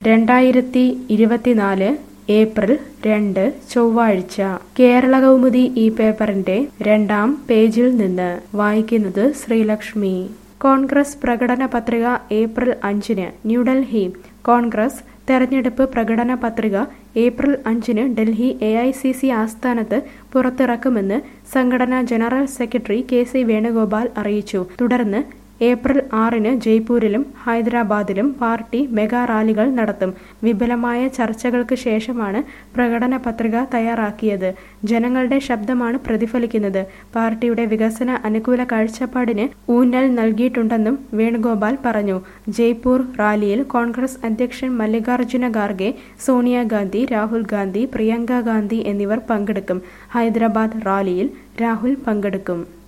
രണ്ടായിരത്തി ഇരുപത്തിനാല് ഏപ്രിൽ രണ്ട് ചൊവ്വാഴ്ച കേരള കൗമുദി ഈ പേപ്പറിന്റെ രണ്ടാം പേജിൽ നിന്ന് വായിക്കുന്നത് ശ്രീലക്ഷ്മി കോൺഗ്രസ് പ്രകടന പത്രിക ഏപ്രിൽ അഞ്ചിന് ന്യൂഡൽഹി കോൺഗ്രസ് തെരഞ്ഞെടുപ്പ് പ്രകടന പത്രിക ഏപ്രിൽ അഞ്ചിന് Delhi A I C C ആസ്ഥാനത്ത് പുറത്തിറക്കുമെന്ന് സംഘടനാ general secretary K C Venugopal അറിയിച്ചു തുടർന്ന് ഏപ്രിൽ ആറിന് ജയ്പൂരിലും ഹൈദരാബാദിലും പാർട്ടി മെഗാ റാലികൾ നടത്തും വിപുലമായ ചർച്ചകൾക്ക് ശേഷമാണ് പ്രകടന പത്രിക തയ്യാറാക്കിയത് ജനങ്ങളുടെ ശബ്ദമാണ് പ്രതിഫലിക്കുന്നത് പാർട്ടിയുടെ വികസന അനുകൂല കാഴ്ചപ്പാടിന് ഊന്നൽ നൽകിയിട്ടുണ്ടെന്നും വേണുഗോപാൽ പറഞ്ഞു ജയ്പൂർ റാലിയിൽ കോൺഗ്രസ് അധ്യക്ഷൻ മല്ലികാർജുന ഖാർഗെ സോണിയാഗാന്ധി രാഹുൽ ഗാന്ധി പ്രിയങ്ക ഗാന്ധി എന്നിവർ പങ്കെടുക്കും ഹൈദരാബാദ് റാലിയിൽ രാഹുൽ പങ്കെടുക്കും